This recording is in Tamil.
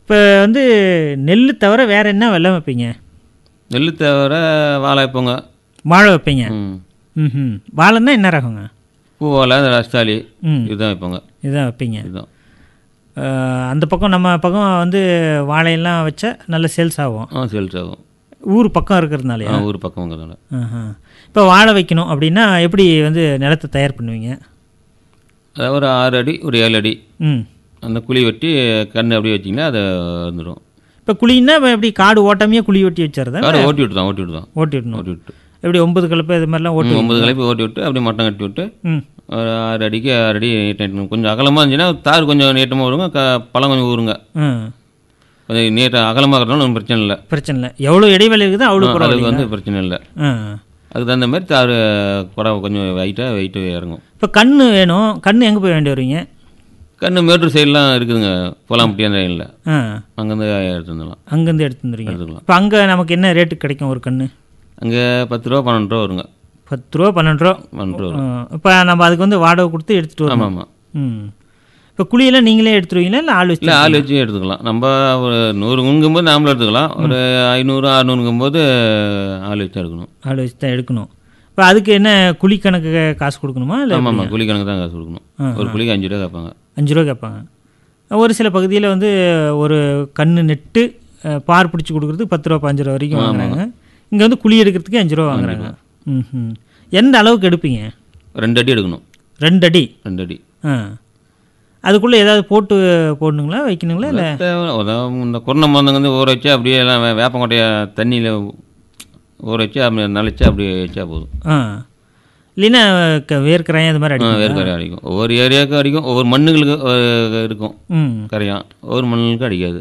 இப்போ வந்து நெல் தவிர வேற என்ன வெள்ளம் வைப்பீங்க நெல் தவிர வாழை வைப்போங்க வாழை வைப்பீங்க ம் ம் வாழைன்னா என்ன ரகங்க பூவாழை ரஸ்தாளி ம் இதுதான் வைப்போங்க இதுதான் வைப்பீங்க இதுதான் அஹ், அந்த பக்கம் நம்ம பக்கம் வந்து வாழையெல்லாம் வச்சா நல்ல சேல்ஸ் ஆகும் ஆ சேல்ஸ் ஆகும் ஊர் பக்கம் இருக்கிறதுனாலயா ஆ ஊர் பக்கங்கிறதுனால இப்போ வாழை வைக்கணும் அப்படின்னா எப்படி வந்து நிலத்தை தயார் பண்ணுவீங்க அதாவது ஒரு ஆறு அடி ஒரு ஏழு அடி ம் அந்த குழி வெட்டி கன்று அப்படியே வச்சிங்கன்னா அது வந்துடும் இப்போ குழின்னா இப்ப எப்படி காடு ஓட்டாமையே குழி வெட்டி வச்சுறதா காடு ஓட்டி விட்டு தான் ஓட்டி விட்டு தான் ஓட்டி விடணும் ஓட்டி விட்டு எப்படி ஒன்பது கலப்பு இது மாதிரிலாம் ஓட்டி ம், ஒன்பது கலைப்பு ஓட்டி விட்டு அப்படியே மட்டம் கட்டி விட்டு ம் ஒரு ஆறு அடிக்கு ஆறு அடி நீட்டம் கொஞ்சம் அகலமாக இருந்துச்சுன்னா தார் கொஞ்சம் நீட்டமாக வருங்க க பழம் கொஞ்சம் ஊறுங்க ம் கொஞ்சம் நீட்ட அகலமாக இருக்கிறனால ஒன்றும் பிரச்சனை இல்லை பிரச்சனை இல்லை எவ்வளோ இடைவெளி இருக்குதோ அவ்வளோ அதுக்கு பரவாயில்ல வந்து பிரச்சனை இல்லை ஆ அதுக்கு தகுந்த மாதிரி தார் குறை கொஞ்சம் வெயிட்டாக வெயிட்டு இறங்கும் இப்போ கண்ணு வேணும் கண்ணு எங்கே போய் வேண்டி வருவீங்க கன்று மேட்டூர் சைட்லாம் இருக்குதுங்க போலாம்பட்டி அந்த லைனில் ஆ அங்கேருந்து எடுத்து வந்துடலாம் அங்கேருந்து எடுத்து வந்துடுறீங்க எடுத்துக்கலாம் இப்போ அங்கே நமக்கு என்ன ரேட்டுக்கு கிடைக்கும் ஒரு கண்ணு அங்கே பத்து ரூபா பன்னெண்டு ரூபா வருங்க பத்து ரூபா பன்னெண்டு ரூபா பன்னெண்டு ரூபா வரும் இப்போ நம்ம அதுக்கு வந்து வாடகை கொடுத்து எடுத்துகிட்டு வரோம் ஆமாம் ஆமாம் ம் இப்போ குழியெல்லாம் நீங்களே எடுத்துருவீங்களா இல்லை ஆள் வச்சு இல்லை ஆள் வச்சு எடுத்துக்கலாம் நம்ம ஒரு நூறு குங்கும்போது நாமளும் எடுத்துக்கலாம் ஒரு ஐநூறு அறநூறுங்கும்போது ஆள் வச்சு எடுக்கணும் ஆள் வச்சு தான் எடுக்கணும் இப்போ அதுக்கு என்ன குழி கணக்கு காசு கொடுக்கணுமா இல்லை ஆமாம் ஆமாம் குழி கணக்கு தான் காசு கொடுக்கணும் ஒரு குழிக்கு அஞ்சு ரூபா கேட்பாங்க அஞ்சு ரூபா கேட்பாங்க ஒரு சில பகுதியில் வந்து ஒரு கண்ணு நெட்டு அஹ், பார் பிடிச்சி கொடுக்குறதுக்கு பத்து ரூபா பாஞ்சு ரூபா வரைக்கும் வாங்குறாங்க இங்கே வந்து குழி எடுக்கிறதுக்கு அஞ்சு ரூபா வாங்குறாங்க ம் எந்த அளவுக்கு எடுப்பீங்க ரெண்டு அடி எடுக்கணும் ரெண்டு அடி ரெண்டு அடி ஆ அதுக்குள்ளே ஏதாவது போட்டு போடணுங்களா வைக்கணுங்களா இல்லை தேவை அதாவது இந்த குருணை மருந்துங்க வந்து ஊற வச்சு அப்படியே எல்லாம் வே- வேப்பங்கொட்டைய தண்ணியில் ஊற வச்சு அப்படி நனைச்சு அப்படியே வச்சா போதும் ஆ இல்லைன்னா க- வேர்க்கரையம் இது மாதிரி ஆ, அடிக்கும் வேறு கரையான் அடிக்கும் ஒவ்வொரு ஏரியாவுக்கும் அடிக்கும் ஒவ்வொரு மண்ணுகளுக்கு அஹ், இருக்கும் ம் கரையான் ஒவ்வொரு மண்ணுகளுக்கும் அடிக்காது